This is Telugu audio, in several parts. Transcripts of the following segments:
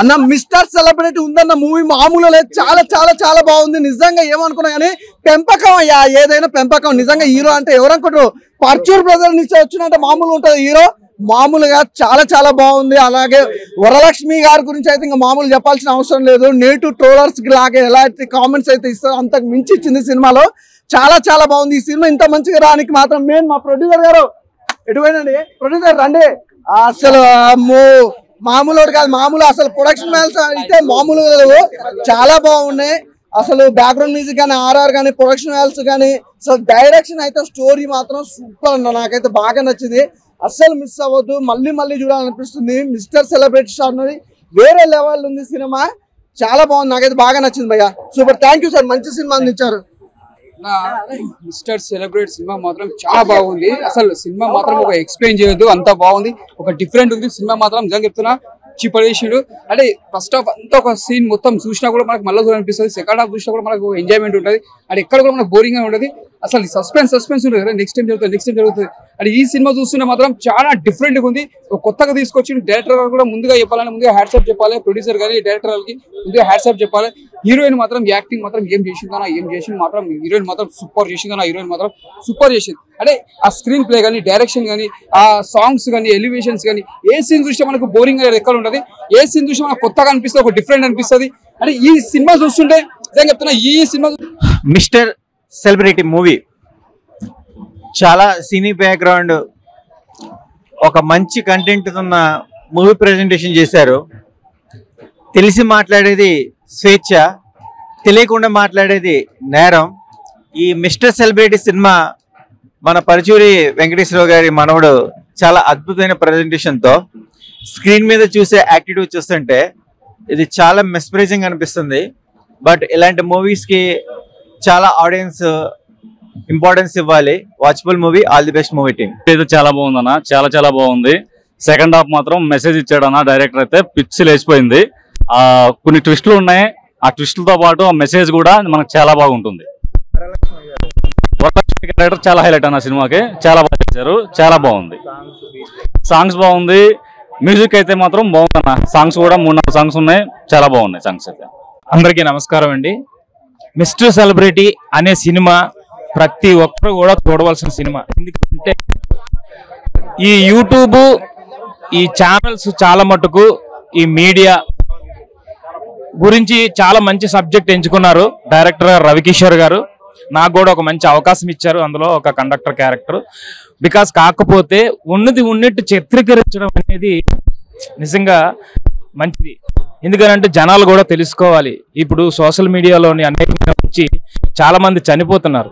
అన్న మిస్టర్ సెలబ్రిటీ ఉందన్న మూవీ మామూలు లేదు చాలా చాలా చాలా బాగుంది నిజంగా ఏమనుకున్నా కానీ పెంపకం అయ్యా ఏదైనా పెంపకం నిజంగా హీరో అంటే ఎవరనుకుంటారు పర్చూర్ బ్రదర్ నుంచి వచ్చినట్టు మామూలు ఉంటది హీరో మామూలుగా చాలా చాలా బాగుంది అలాగే వరలక్ష్మి గారి గురించి అయితే ఇంకా మామూలు చెప్పాల్సిన అవసరం లేదు నేటు ట్రోలర్స్ లాగా ఎలాంటి కామెంట్స్ అయితే ఇస్తారో అంతకు మించి ఇచ్చింది సినిమాలో చాలా చాలా బాగుంది ఈ సినిమా ఇంత మంచిగా రానికి మాత్రం మెయిన్ మా ప్రొడ్యూసర్ గారు ఎటువైనండి ప్రొడ్యూసర్ రండి అసలు అమ్మో మామూలు కాదు మామూలు అసలు ప్రొడక్షన్ వాల్యూస్ అయితే మామూలు లేవు చాలా బాగున్నాయి అసలు బ్యాక్గ్రౌండ్ మ్యూజిక్ కానీ ఆర్ఆర్ కానీ ప్రొడక్షన్ వాల్యూస్ కానీ అసలు డైరెక్షన్ అయితే స్టోరీ మాత్రం సూపర్ అన్న నాకైతే బాగా నచ్చింది అస్సలు మిస్ అవ్వద్దు మళ్ళీ మళ్ళీ చూడాలనిపిస్తుంది మిస్టర్ సెలబ్రిటీ స్టార్ అనేది వేరే లెవెల్ ఉంది సినిమా చాలా బాగుంది నాకైతే బాగా నచ్చింది భయ్య సూపర్ థ్యాంక్ యూ సార్ మంచి సినిమా అందించారు నా మిస్టర్ సెలబ్రేట్ సినిమా మాత్రం చాలా బాగుంది అసలు సినిమా మాత్రం ఒక ఎక్స్ప్లెయిన్ చేయొద్దు అంత బాగుంది ఒక డిఫరెంట్ ఉంది సినిమా మాత్రం నిజంగా చెప్తున్నా చిపడేసాడు అంటే ఫస్ట్ హాఫ్ అంతా ఒక సీన్ మొత్తం చూసినా కూడా మనకు మళ్ళీ చూడాలనిపిస్తుంది సెకండ్ హాఫ్ చూసినా కూడా మనకు ఎంజాయ్మెంట్ ఉంటుంది అది ఎక్కడ కూడా మనకు బోరింగ్ గా ఉండదు అసలు సస్పెన్స్ సస్పెన్స్ ఉంటుంది నెక్స్ట్ టైం జరుగుతుంది నెక్స్ట్ టైం జరుగుతుంది అది ఈ సినిమా చూస్తుంటే మాత్రం చాలా డిఫరెంట్ గా ఉంది ఒక కొత్తగా తీసుకొచ్చి డైరెక్టర్ గారు కూడా ముందుగా చెప్పాలని ముందుగా హ్యాట్సాప్ చెప్పాలి ప్రొడ్యూసర్ గారి డైరెక్టర్ గారికి ముందుగా హ్యాట్సాప్ చెప్పాలి హీరోయిన్ మాత్రం యాక్టింగ్ మాత్రం ఏం చేసిందనా ఏం చేసింది మాత్రం హీరోయిన్ మాత్రం సూపర్ చేసిందనా హీరోయిన్ మాత్రం సూపర్ చేసింది అంటే ఆ స్క్రీన్ ప్లే కానీ డైరెక్షన్ కానీ ఆ సాంగ్స్ కానీ ఎలివేషన్స్ కానీ ఏ సీన్ చూస్తే మనకు బోరింగ్ అనేది ఎక్కడ ఉంటుంది ఏ సీన్ చూస్తే మనకు కొత్తగా అనిపిస్తుంది ఒక డిఫరెంట్ అనిపిస్తుంది అంటే ఈ సినిమా చూస్తుంటే నిజంగా చెప్తున్నా ఈ సినిమా మిస్టర్ సెలబ్రిటీ మూవీ చాలా సినీ బ్యాక్గ్రౌండ్ ఒక మంచి కంటెంట్ ఉన్న మూవీ ప్రజెంటేషన్ చేశారు తెలిసి మాట్లాడేది స్వేచ్ఛ తెలియకుండా మాట్లాడేది నేరం ఈ మిస్టర్ సెలబ్రిటీ సినిమా మన పరచూరి వెంకటేశ్వరరావు గారి మనవడు చాలా అద్భుతమైన ప్రజెంటేషన్తో స్క్రీన్ మీద చూసే యాక్టిట్యూడ్ చూస్తుంటే ఇది చాలా మెస్పరైజింగ్ అనిపిస్తుంది బట్ ఇలాంటి మూవీస్కి చాలా ఆడియన్స్ ఇంపార్టెన్స్ ఇవ్వాలి watchable movie all the best movie team అయితే చాలా బాగుందన్న చాలా చాలా బాగుంది సెకండ్ హాఫ్ మాత్రం మెసేజ్ ఇచ్చాడన్న డైరెక్టర్ అయితే పిచ్చి లేచిపోయింది ఆ కొన్ని ట్విస్టులు ఉన్నాయి ఆ ట్విస్టులతో పాటు ఆ మెసేజ్ కూడా మనకు చాలా బాగుంటుంది వరలక్ష్మి క్యారెక్టర్ చాలా హైలైట్ అన్న సినిమాకి చాలా బాగా చేశారు చాలా బాగుంది సాంగ్స్ బాగుంది మ్యూజిక్ అయితే మాత్రం బాగుందన్న సాంగ్స్ కూడా మూడు నాలుగు సాంగ్స్ ఉన్నాయి చాలా బాగున్నాయి సాంగ్స్ అయితే అందరికీ నమస్కారం అండి మిస్టర్ సెలబ్రిటీ అనే సినిమా ప్రతి ఒక్కరు కూడా చూడవలసిన సినిమా ఎందుకంటే ఈ యూట్యూబ్ ఈ ఛానల్స్ చాలా మటుకు ఈ మీడియా గురించి చాలా మంచి సబ్జెక్ట్ ఎంచుకున్నారు డైరెక్టర్ గారు రవికిషోర్ గారు నాకు కూడా ఒక మంచి అవకాశం ఇచ్చారు అందులో ఒక కండక్టర్ క్యారెక్టర్ బికాస్ కాకపోతే ఉన్నది ఉన్నట్టు చిత్రీకరించడం అనేది నిజంగా మంచిది ఎందుకనంటే జనాలు కూడా తెలుసుకోవాలి ఇప్పుడు సోషల్ మీడియాలోని అనేక వచ్చి చాలా మంది చనిపోతున్నారు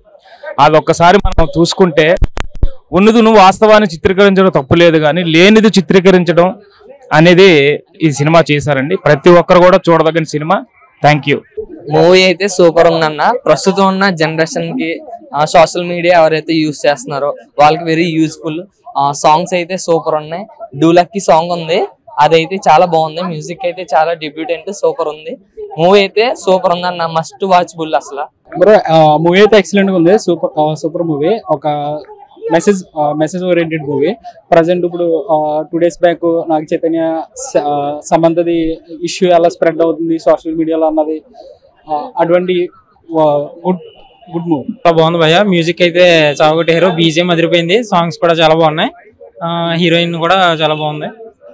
అది ఒక్కసారి మనం చూసుకుంటే ఉన్నది నువ్వు వాస్తవాన్ని చిత్రీకరించడం తప్పు లేదు కానీ లేనిది చిత్రీకరించడం అనేది ఈ సినిమా చేశారండి ప్రతి ఒక్కరు కూడా చూడదగిన సినిమా థ్యాంక్ యూ మూవీ అయితే సూపర్ ఉందన్న ప్రస్తుతం ఉన్న జనరేషన్ కి సోషల్ మీడియా ఎవరైతే యూజ్ చేస్తున్నారో వాళ్ళకి వెరీ యూస్ఫుల్ సాంగ్స్ అయితే సూపర్ ఉన్నాయి డూలక్కి సాంగ్ ఉంది అదైతే చాలా బాగుంది మ్యూజిక్ అయితే చాలా డిబ్యూటెంట్ సూపర్ ఉంది మూవీ అయితే సూపర్ ఉందన్న మస్ట్ వాచ్ బుల్ అసలు బ్రో మూవీ అయితే ఎక్సలెంట్ గా ఉంది సూపర్ సూపర్ మూవీ ఒక message message oriented movie present ఇప్పుడు టూ డేస్ బ్యాక్ నాకు చైతన్య స- ఆ, సంబంధది ఇష్యూ ఎలా స్ప్రెడ్ అవుతుంది సోషల్ మీడియాలో అన్నది ఆ, అటువంటి గుడ్ గుడ్ మూవీ చాలా బాగుంది భయ్య మ్యూజిక్ అయితే చాలా కొట్టారు బీజిఎం అదిరిపోయింది సాంగ్స్ కూడా చాలా బాగున్నాయి హీరోయిన్ కూడా చాలా బాగుంది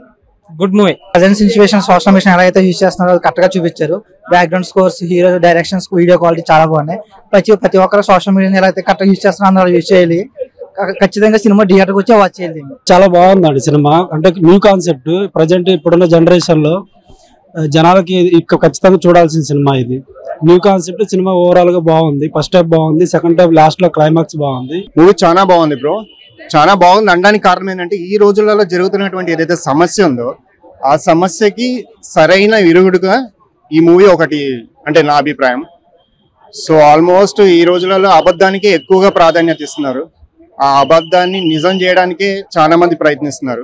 good movie present situation social media ఎలా అయితే యూజ్ చేస్తున్నారో అది కరెక్ట్ గా చూపించారు background scores hero directions video quality చాలా బాగున్నాయి ప్రతి ప్రతి ఒక్కరు సోషల్ మీడియాని ఎలా అయితే కరెక్ట్ గా యూజ్ చేస్తున్నారో అందరూ యూజ్ చేయాలి క- ఖచ్చితంగా సినిమా థియేటర్కి వచ్చి వాచ్ చేయాలి దీన్ని. చాలా బాగుందండి సినిమా అంటే న్యూ కాన్సెప్ట్ ప్రజెంట్ ఇప్పుడున్న జనరేషన్ లో ఆ, జనాలకి ఇక ఖచ్చితంగా చూడాల్సిన సినిమా ఇది న్యూ కాన్సెప్ట్ సినిమా ఓవరాల్ గా బాగుంది ఫస్ట్ హాఫ్ బాగుంది సెకండ్ హాఫ్ లాస్ట్ లో క్లైమాక్స్ బాగుంది మూవీ చాలా బాగుంది బ్రో చాలా బాగుంది అనడానికి కారణం ఏంటంటే ఈ రోజులలో జరుగుతున్నటువంటి ఏదైతే సమస్య ఉందో ఆ సమస్యకి సరైన విరుగుడుగా ఈ మూవీ ఒకటి అంటే నా అభిప్రాయం సో ఆల్మోస్ట్ ఈ రోజులలో అబద్ధానికి ఎక్కువగా ప్రాధాన్యత ఇస్తున్నారు ఆ అబద్ధాన్ని నిజం చేయడానికే చాలా మంది ప్రయత్నిస్తున్నారు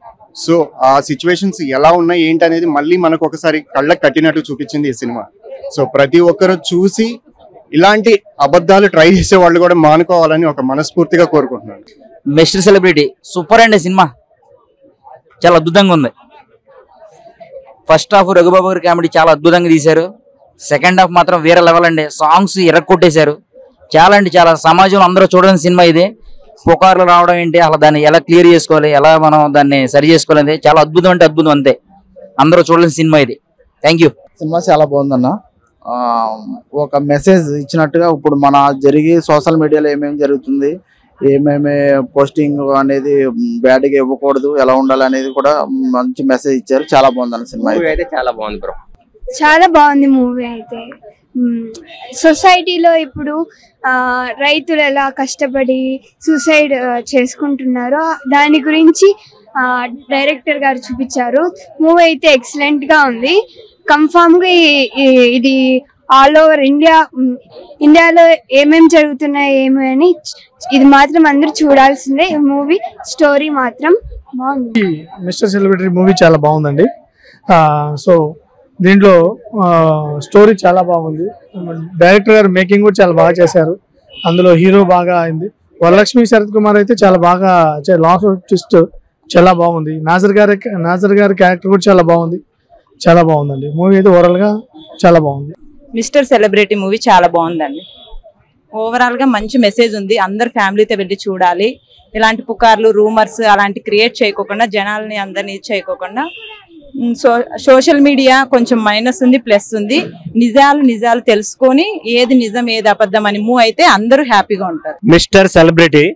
సో ఆ సిచ్యువేషన్స్ ఎలా ఉన్నాయి ఏంటి అనేది మళ్ళీ మనకు ఒకసారి కళ్ళకు కట్టినట్టు చూపించింది ఈ సినిమా సో ప్రతి ఒక్కరు చూసి ఇలాంటి అబద్ధాలు ట్రై చేసే వాళ్ళు కూడా మానుకోవాలని ఒక మనస్ఫూర్తిగా కోరుకుంటున్నాను మిస్టర్ సెలబ్రిటీ సూపర్ అండి సినిమా చాలా అద్భుతంగా ఉంది ఫస్ట్ హాఫ్ రఘుబాబు గారి కామెడీ చాలా అద్భుతంగా తీశారు సెకండ్ హాఫ్ మాత్రం వేరే లెవెల్ అండి సాంగ్స్ ఇరక్కొట్టేశారు చాలా అంటే చాలా సమాజంలో అందరూ చూడని సినిమా ఇది పుకార్లు రావడం ఏంటి అసలు దాన్ని ఎలా క్లియర్ చేసుకోవాలి ఎలా మనం దాన్ని సరి చేసుకోవాలి అనేది చాలా అద్భుతం అంటే అద్భుతం అంతే అందరూ చూడలేని సినిమా ఇది థ్యాంక్ యూ సినిమా చాలా బాగుందన్న ఆ, ఒక మెసేజ్ ఇచ్చినట్టుగా ఇప్పుడు మన జరిగే సోషల్ మీడియాలో ఏమేమి జరుగుతుంది ఏమేమి పోస్టింగ్ అనేది బ్యాడ్గా ఇవ్వకూడదు ఎలా ఉండాలి అనేది కూడా మంచి మెసేజ్ ఇచ్చారు చాలా బాగుందన్న సినిమా అయితే. అయితే చాలా బాగుంది బ్రో చాలా బాగుంది మూవీ అయితే మ్మ్. సొసైటీలో ఇప్పుడు ఆ, రైతులు ఎలా కష్టపడి సూసైడ్ ఆ, చేసుకుంటున్నారో దాని గురించి ఆ, డైరెక్టర్ గారు చూపించారు మూవీ అయితే ఎక్సలెంట్ గా ఉంది కన్ఫామ్ గా ఈ- ఈ- ఇది ఆల్ ఓవర్ ఇండియా మ్, ఇండియాలో ఏమేం జరుగుతున్నాయి ఏమి అని చ- ఇది మాత్రం అందరూ చూడాల్సిందే ఈ మూవీ స్టోరీ మాత్రం బాగుంది మిస్టర్ సెలబ్రిటీ మూవీ చాలా బాగుందండి ఆ, సో దీంట్లో ఆ, స్టోరీ చాలా బాగుంది డైరెక్టర్ గారు మేకింగ్ కూడా చాలా బాగా చేశారు అందులో హీరో బాగా అయింది వరలక్ష్మి శరత్ కుమార్ అయితే చాలా బాగా లాస్ట్ ట్విస్ట్ చాలా బాగుంది నాజర్ గారి నాజర్ గారి క్యారెక్టర్ కూడా చాలా బాగుంది చాలా బాగుందండి మూవీ అయితే ఓవరాల్ గా చాలా బాగుంది మిస్టర్ సెలబ్రిటీ మూవీ చాలా బాగుందండి ఓవరాల్ గా మంచి మెసేజ్ ఉంది అందరు ఫ్యామిలీతో వెళ్ళి చూడాలి ఇలాంటి పుకార్లు రూమర్స్ అలాంటి క్రియేట్ చేయకోకుండా జనాల్ని అందరినీ చేయకోకుండా ఉమ్, సో సోషల్ మీడియా కొంచెం మైనస్ ఉంది ప్లస్ ఉంది నిజాలు నిజాలు తెలుసుకొని ఏది నిజం ఏది అబద్ధం అని మూవ్ అయితే అందరూ హ్యాపీగా ఉంటారు మిస్టర్ సెలబ్రిటీ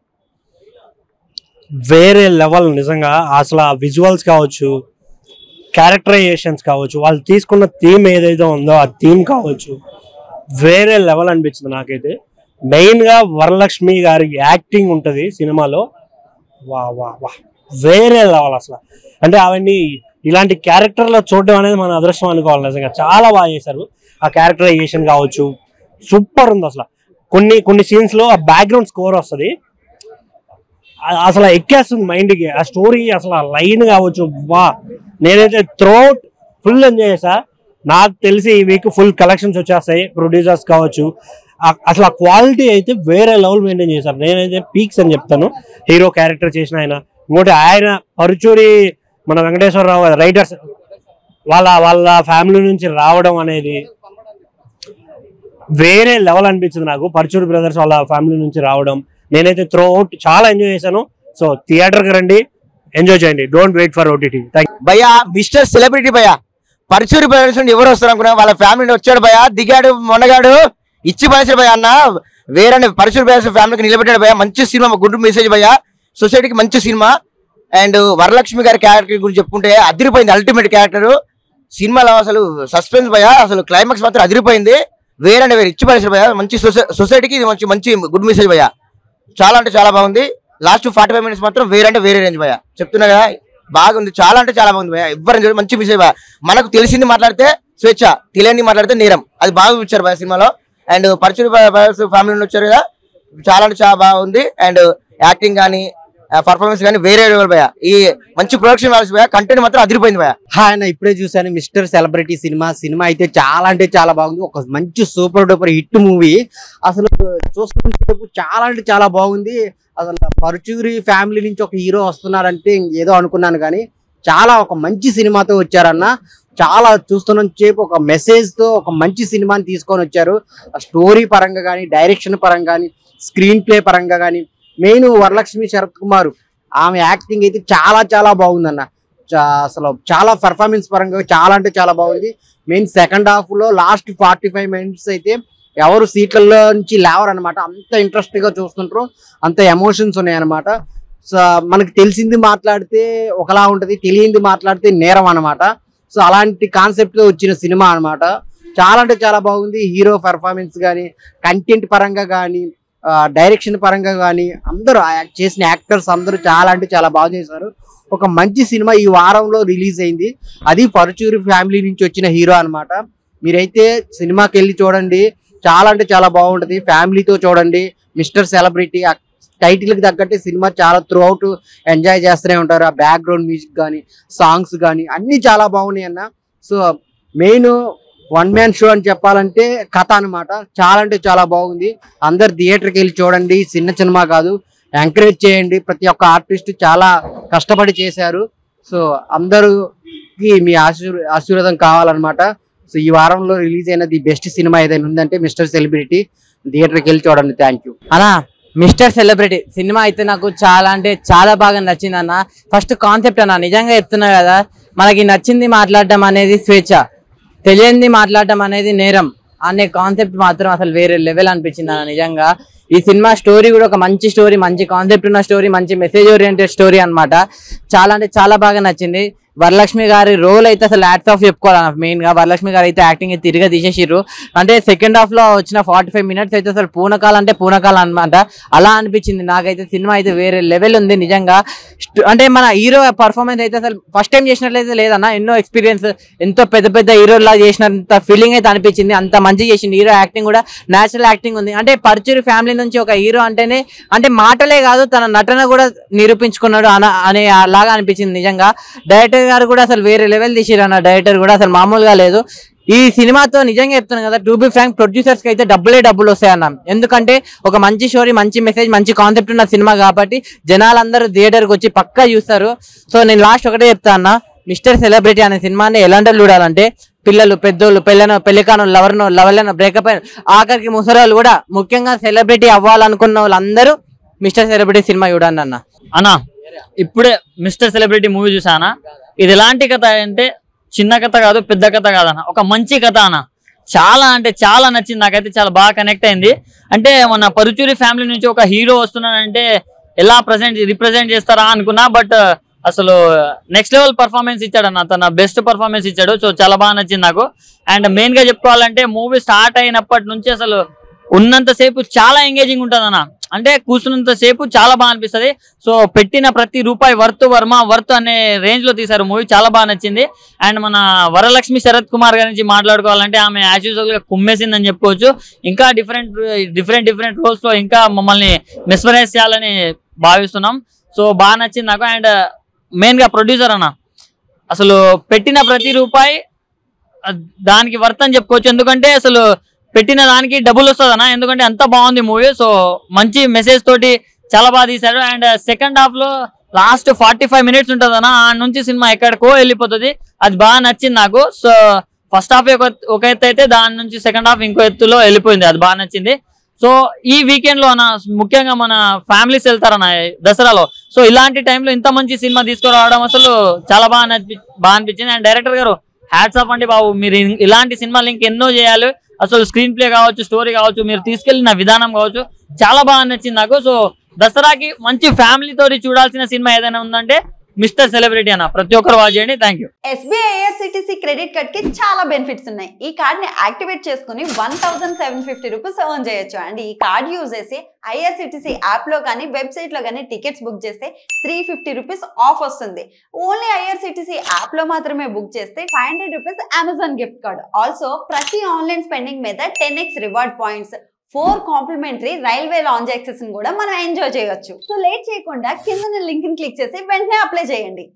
వేరే లెవెల్ నిజంగా అసలు ఆ విజువల్స్ కావచ్చు క్యారెక్టరైజేషన్స్ కావచ్చు వాళ్ళు తీసుకున్న థీమ్ ఏదైతే ఉందో ఆ థీమ్ కావచ్చు వేరే లెవెల్ అనిపించింది నాకైతే మెయిన్ గా వరలక్ష్మి గారి యాక్టింగ్ ఉంటది సినిమాలో వా వా వా వేరే లెవెల్ అసలు అంటే అవన్నీ ఇలాంటి క్యారెక్టర్లో చూడడం అనేది మన అదృష్టం అనుకోవాలి నిజంగా చాలా బాగా చేశారు ఆ క్యారెక్టరైజేషన్ కావచ్చు సూపర్ ఉంది అసలు కొన్ని కొన్ని సీన్స్ లో ఆ బ్యాక్గ్రౌండ్ స్కోర్ వస్తుంది ఆ- అసలు ఎక్కేస్తుంది మైండ్ కి ఆ స్టోరీ అసలు ఆ లైన్ కావచ్చు వా నేనైతే త్రోట్ ఫుల్ ఎంజాయ్ చేసా నాకు తెలిసి ఈ వీక్ ఫుల్ కలెక్షన్స్ వచ్చేస్తాయి ప్రొడ్యూసర్స్ కావచ్చు ఆ- అసలు ఆ క్వాలిటీ అయితే వేరే లెవెల్ మెయింటైన్ చేశారు నేనైతే పీక్స్ అని చెప్తాను హీరో క్యారెక్టర్ చేసిన ఆయన ఇంకోటి ఆయన పరుచూరి మన వెంకటేశ్వరరావు రైటర్స్ వాళ్ళ వాళ్ళ ఫ్యామిలీ నుంచి రావడం అనేది వేరే లెవెల్ అనిపించింది నాకు పరుచూరి బ్రదర్స్ వాళ్ళ ఫ్యామిలీ నుంచి రావడం నేనైతే త్రో అవుట్ చాలా ఎంజాయ్ చేశాను సో థియేటర్కి రండి ఎంజాయ్ చేయండి don't wait for OTT thank భయ్యా మిస్టర్ సెలబ్రిటీ భయ్యా పరుచూరి బ్రదర్స్ నుండి ఎవరు వస్తారు అనుకున్నా వాళ్ళ ఫ్యామిలీ వచ్చాడు భయ్యా దిగాడు మొన్నగాడు ఇచ్చి పడేసాడు భయ్యా అన్న వేరే పరుచూరి బ్రదర్స్ ఫ్యామిలీకి నిలబెట్టాడు భయ్యా మంచి సినిమా గుడ్ మెసేజ్ భయ్యా సొసైటీకి మంచి సినిమా అండ్ వరలక్ష్మి గారి క్యారెక్టర్ గురించి చెప్పుకుంటే అదిరిపోయింది అల్టిమేట్ క్యారెక్టర్ సినిమాలో అసలు సస్పెన్స్ భయ్యా అసలు క్లైమాక్స్ మాత్రం అదిరిపోయింది వేరే అంటే వేరే ఇచ్చి పడేసాడు భయ్యా మంచి సొసైటీకి ఇది మంచి మంచి గుడ్ మెసేజ్ భయ్యా చాలా అంటే చాలా బాగుంది లాస్ట్ ఫార్టీ ఫైవ్ మినిట్స్ మాత్రం వేరే అంటే వేరే రేంజ్ భయ చెప్తున్నా కదా బాగుంది చాలా అంటే చాలా బాగుంది భయ ఎవ్వరు మంచి విషయం భయ మనకు తెలిసింది మాట్లాడితే స్వేచ్ఛ తెలియని మాట్లాడితే నేరం అది బాగా ఇచ్చారు భయ సినిమాలో అండ్ పరచురి ఫ్యామిలీ నుండి వచ్చారు కదా చాలా అంటే చాలా బాగుంది అండ్ యాక్టింగ్ కానీ పర్ఫార్మెన్స్ కానీ వేరే లెవెల్ భయ ఈ మంచి ప్రొడక్షన్ వాల్సి భయ కంటెంట్ మాత్రం అదిరిపోయింది భయ ఆయన ఇప్పుడే చూశాను మిస్టర్ సెలబ్రిటీ సినిమా సినిమా అయితే చాలా అంటే చాలా బాగుంది ఒక మంచి సూపర్ డూపర్ హిట్ మూవీ అసలు చూస్తున్నప్పుడు చాలా అంటే చాలా బాగుంది అసలు పరుచూరి ఫ్యామిలీ నుంచి ఒక హీరో వస్తున్నారంటే ఏదో అనుకున్నాను కానీ చాలా ఒక మంచి సినిమాతో వచ్చారన్న చాలా చూస్తున్న సేపు ఒక మెసేజ్ తో ఒక మంచి సినిమాని తీసుకొని వచ్చారు స్టోరీ పరంగా కానీ డైరెక్షన్ పరంగా కానీ స్క్రీన్ ప్లే పరంగా కానీ మెయిన్ వరలక్ష్మి శరత్ కుమార్ ఆమె యాక్టింగ్ అయితే చాలా చాలా బాగుందన్న చా- అసలు చాలా పర్ఫార్మెన్స్ పరంగా చాలా అంటే చాలా బాగుంది మెయిన్ సెకండ్ హాఫ్ లో లాస్ట్ ఫార్టీ ఫైవ్ మినిట్స్ అయితే ఎవరు సీట్లలో నుంచి లేవరు అనమాట అంత ఇంట్రెస్ట్ గా చూస్తుంటారు అంత ఎమోషన్స్ ఉన్నాయి అనమాట సో మనకి తెలిసింది మాట్లాడితే ఒకలా ఉంటది తెలియంది మాట్లాడితే నేరం అన్నమాట సో అలాంటి కాన్సెప్ట్ తో వచ్చిన సినిమా అన్నమాట చాలా అంటే చాలా బాగుంది హీరో పెర్ఫార్మెన్స్ కానీ కంటెంట్ పరంగా కానీ డైరెక్షన్ పరంగా కానీ అందరూ ఆ యాక్ట్ చేసిన యాక్టర్స్ అందరూ చాలా అంటే చాలా బాగా చేశారు ఒక మంచి సినిమా ఈ వారంలో రిలీజ్ అయింది అది పరుచూరి ఫ్యామిలీ నుంచి వచ్చిన హీరో అన్నమాట మీరైతే సినిమాకి వెళ్ళి చూడండి చాలా అంటే చాలా బాగుంటది ఫ్యామిలీతో చూడండి మిస్టర్ సెలబ్రిటీ ఆ టైటిల్ కి తగ్గట్టే సినిమా చాలా త్రూ అవుట్ ఎంజాయ్ చేస్తూనే ఉంటారు ఆ బ్యాక్గ్రౌండ్ మ్యూజిక్ కానీ సాంగ్స్ కానీ అన్ని చాలా బాగున్నాయి అన్న so main one man show అని చెప్పాలంటే కథ అన్నమాట చాలా అంటే చాలా బాగుంది అందరు థియేటర్కి వెళ్ళి చూడండి చిన్న సినిమా కాదు ఎంకరేజ్ చేయండి ప్రతి ఒక్క ఆర్టిస్ట్ చాలా కష్టపడి చేశారు సో అందరూ కి మీ ఆశీర్ ఆశీర్వాదం కావాలన్నమాట సో ఈ వారంలో రిలీజ్ అయిన ది బెస్ట్ సినిమా ఏదైనా ఉందంటే మిస్టర్ సెలబ్రిటీ థియేటర్కి వెళ్ళి చూడండి థ్యాంక్ యూ అన్నా మిస్టర్ సెలబ్రిటీ సినిమా అయితే నాకు చాలా అంటే చాలా బాగా నచ్చింది అన్న ఫస్ట్ కాన్సెప్ట్ అన్న నిజంగా చెప్తున్నా కదా మనకి నచ్చింది మాట్లాడడం అనేది స్వేచ్ఛ తెలియంది మాట్లాడడం అనేది నేరం అనే కాన్సెప్ట్ మాత్రం అసలు వేరే లెవెల్ అనిపించింది అన్న నిజంగా ఈ సినిమా స్టోరీ కూడా ఒక మంచి స్టోరీ మంచి కాన్సెప్ట్ ఉన్న స్టోరీ మంచి మెసేజ్ ఓరియంటెడ్ స్టోరీ అన్నమాట చాలా అంటే చాలా బాగా నచ్చింది వరలక్ష్మి గారి రోల్ అయితే అసలు యాక్ట్ ఆఫ్ చెప్పుకోవాలి మెయిన్ గా వరలక్ష్మి గారు అయితే యాక్టింగ్ తిరిగి తీసేసిర్రు అంటే సెకండ్ హాఫ్ లో వచ్చిన ఫార్టీ ఫైవ్ మినిట్స్ అయితే అసలు పూనకాలు అంటే పూనకాలు అనమాట అలా అనిపించింది నాకైతే సినిమా అయితే వేరే లెవెల్ ఉంది నిజంగా స్ట- అంటే మన హీరో పర్ఫార్మెన్స్ అయితే అసలు ఫస్ట్ టైం చేసినట్లయితే లేదన్న ఎన్నో ఎక్స్పీరియన్స్ ఎంతో పెద్ద పెద్ద హీరోలా చేసినంత ఫీలింగ్ అయితే అనిపించింది అంత మంచిగా చేసింది హీరో యాక్టింగ్ కూడా నేచురల్ యాక్టింగ్ ఉంది అంటే పరుచూరి ఫ్యామిలీ నుంచి ఒక హీరో అంటేనే అంటే మాటలే కాదు తన నటన కూడా నిరూపించుకున్నాడు అన అనే లాగా అనిపించింది నిజంగా డైరెక్టర్ గారు కూడా అసలు వేరే లెవెల్ తీసిరు అన్న డైరెక్టర్ కూడా అసలు మామూలుగా లేదు ఈ సినిమాతో నిజంగా చెప్తున్నాను కదా టూ బి ఫ్రాంక్ ప్రొడ్యూసర్స్ కి అయితే డబ్బులే డబ్బులు వస్తాయన్న ఎందుకంటే ఒక మంచి స్టోరీ మంచి మెసేజ్ మంచి కాన్సెప్ట్ ఉన్న సినిమా కాబట్టి జనాలందరూ థియేటర్కి వచ్చి పక్కా చూస్తారు సో నేను లాస్ట్ ఒకటే చెప్తా అన్న మిస్టర్ సెలబ్రిటీ అనే సినిమాని ఎలాంటి వాళ్ళు చూడాలంటే పిల్లలు పెద్దోళ్ళు పెళ్ళను పెళ్లికాను లవర్ను లవర్లను బ్రేకప్ అయిన ఆఖరికి ముసరాళ్ళు కూడా ముఖ్యంగా సెలబ్రిటీ అవ్వాలనుకున్న వాళ్ళందరూ మిస్టర్ సెలబ్రిటీ సినిమా చూడండి అన్న అన్నా ఇప్పుడే మిస్టర్ సెలబ్రిటీ మూవీ చూసానా ఇది ఎలాంటి కథ అంటే చిన్న కథ కాదు పెద్ద కథ కాదన్న ఒక మంచి కథ అన్న చాలా అంటే చాలా నచ్చింది నాకైతే చాలా బాగా కనెక్ట్ అయింది అంటే మన పరుచూరి ఫ్యామిలీ నుంచి ఒక హీరో వస్తున్నాడంటే ఎలా ప్రజెంట్ రిప్రజెంట్ చేస్తారా అనుకున్నా బట్ అసలు నెక్స్ట్ లెవెల్ పర్ఫార్మెన్స్ ఇచ్చాడు అన్న తన బెస్ట్ పర్ఫార్మెన్స్ ఇచ్చాడు సో చాలా బాగా నచ్చింది నాకు అండ్ మెయిన్ గా చెప్పుకోవాలంటే మూవీ స్టార్ట్ అయినప్పటి నుంచి అసలు ఉన్నంతసేపు చాలా ఎంగేజింగ్ ఉంటుంది అన్న అంటే కూర్చున్నంత సేపు చాలా బాగా అనిపిస్తుంది సో పెట్టిన ప్రతి రూపాయి వర్త్ వర్మ వర్త్ అనే రేంజ్ లో తీశారు మూవీ చాలా బాగా నచ్చింది అండ్ మన వరలక్ష్మి శరత్ కుమార్ గారి నుంచి మాట్లాడుకోవాలంటే ఆమె యాజ్ యూజువల్ గా కుమ్మేసిందని చెప్పుకోవచ్చు ఇంకా డిఫరెంట్ డిఫరెంట్ డిఫరెంట్ రోల్స్ లో ఇంకా మమ్మల్ని మెస్మరైజ్ చేయాలని భావిస్తున్నాం సో బాగా నచ్చింది నాకు అండ్ మెయిన్ గా ప్రొడ్యూసర్ అన్న అసలు పెట్టిన ప్రతి రూపాయి ఆ, దానికి వర్త్ అని చెప్పుకోవచ్చు ఎందుకంటే అసలు పెట్టిన దానికి డబ్బులు వస్తుంది అన్న ఎందుకంటే అంత బాగుంది మూవీ సో మంచి మెసేజ్ తోటి చాలా బాగా తీశారు అండ్ సెకండ్ హాఫ్ లో లాస్ట్ ఫార్టీ ఫైవ్ మినిట్స్ ఉంటుంది అన్న ఆ నుంచి సినిమా ఎక్కడికో వెళ్ళిపోతుంది అది బాగా నచ్చింది నాకు సో ఫస్ట్ హాఫ్ ఒక ఒక ఎత్తు అయితే దాని నుంచి సెకండ్ హాఫ్ ఇంకో ఎత్తులో వెళ్ళిపోయింది అది బాగా నచ్చింది సో ఈ వీకెండ్ లో అన్న ముఖ్యంగా మన ఫ్యామిలీస్ వెళ్తారన్న దసరాలో సో ఇలాంటి టైంలో ఇంత మంచి సినిమా తీసుకురావడం అసలు చాలా బాగా నచ్చి బాగా అనిపించింది అండ్ డైరెక్టర్ గారు హ్యాట్స్ ఆఫ్ అండి బాబు మీరు ఇన్- ఇలాంటి సినిమాలు ఇంకెన్నో చేయాలి అసలు స్క్రీన్ ప్లే కావచ్చు స్టోరీ కావచ్చు మీరు తీసుకెళ్లిన విధానం కావచ్చు చాలా బాగా నచ్చింది నాకు సో దసరాకి మంచి ఫ్యామిలీ తోటి చూడాల్సిన సినిమా ఏదైనా ఉందంటే మిస్టర్ సెలబ్రిటీ అన్న ప్రతి ఒక్కరు వాచ్ చేయండి thank you SBI IRCTC credit card కి చాలా బెనిఫిట్స్ ఉన్నాయి ఈ కార్డ్ ని యాక్టివేట్ చేసుకుని one thousand seven fifty rupees earn చేయొచ్చు అండ్ ఈ కార్డ్ యూజ్ చేసి ఐఆర్సిటీసీ యాప్ లో కానీ వెబ్సైట్ లో కానీ టికెట్స్ బుక్ చేస్తే త్రీ ఫిఫ్టీ రూపీస్ ఆఫ్ వస్తుంది ఓన్లీ ఐఆర్సిటీసీ యాప్ లో మాత్రమే బుక్ చేస్తే five hundred rupees Amazon gift card also ప్రతి ఆన్లైన్ స్పెండింగ్ మీద ten X reward points four complimentary railway lounge access కూడా మనం ఎంజాయ్ చేయొచ్చు సో లేట్ చేయకుండా కింద లింక్ ని క్లిక్ చేసి వెంటనే అప్లై చేయండి